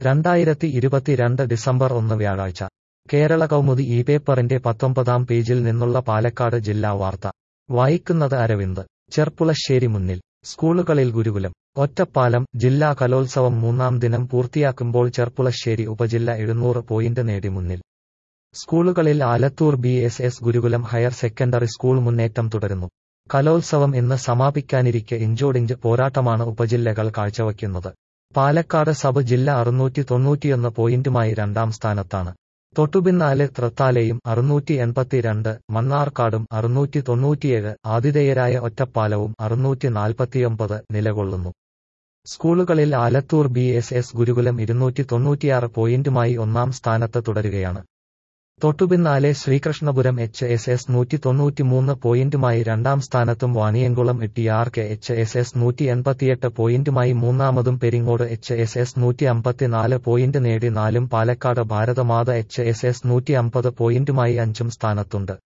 രണ്ടായിരത്തി ഇരുപത്തിരണ്ട് ഡിസംബർ ഒന്ന് വ്യാഴാഴ്ച കേരള കൗമുദി ഈ പേപ്പറിന്റെ പത്തൊമ്പതാം പേജിൽ നിന്നുള്ള പാലക്കാട് ജില്ലാ വാർത്ത വായിക്കുന്നത് അരവിന്ദ് ചെർപ്പുളശ്ശേരി മുന്നിൽ സ്കൂളുകളിൽ ഗുരുകുലം ഒറ്റപ്പാലം ജില്ലാ കലോത്സവം മൂന്നാം ദിനം പൂർത്തിയാക്കുമ്പോൾ ചെർപ്പുളശ്ശേരി ഉപജില്ല എഴുന്നൂറ് പോയിന്റ് നേടി മുന്നിൽ സ്കൂളുകളിൽ Alathur B S S Gurukulam higher secondary school മുന്നേറ്റം തുടരുന്നു കലോത്സവം ഇന്ന് സമാപിക്കാനിരിക്കെ ഇഞ്ചോടിഞ്ച് പോരാട്ടമാണ് ഉപജില്ലകൾ കാഴ്ചവയ്ക്കുന്നത് പാലക്കാട് സബ് ജില്ല അറുന്നൂറ്റി തൊണ്ണൂറ്റിയൊന്ന് പോയിന്റുമായി രണ്ടാം സ്ഥാനത്താണ് തൊട്ടുപിന്നാലെ തൃത്താലയും അറുന്നൂറ്റി എൺപത്തിരണ്ട് മണ്ണാർക്കാടും അറുന്നൂറ്റി തൊണ്ണൂറ്റിയേഴ് ആതിഥേയരായ ഒറ്റപ്പാലവും അറുന്നൂറ്റി നാൽപ്പത്തിയൊമ്പത് നിലകൊള്ളുന്നു സ്കൂളുകളിൽ Alathur B S S Gurukulam ഇരുന്നൂറ്റി തൊണ്ണൂറ്റിയാറ് പോയിന്റുമായി ഒന്നാം സ്ഥാനത്ത് തുടരുകയാണ് തൊട്ടുപിന്നാലെ ശ്രീകൃഷ്ണപുരം എച്ച് എസ് എസ് നൂറ്റി തൊണ്ണൂറ്റിമൂന്ന് പോയിന്റുമായി രണ്ടാം സ്ഥാനത്തും Vaniyamkulam T K H S S നൂറ്റി എൺപത്തിയെട്ട് പോയിന്റുമായി മൂന്നാമതും പെരിങ്ങോട് എച്ച് എസ് എസ് നൂറ്റി അമ്പത്തിനാല് പോയിന്റ് നേടി നാലും Palakkad Bharathamatha H S S നൂറ്റി അമ്പത് പോയിന്റുമായി അഞ്ചും സ്ഥാനത്തുണ്ട്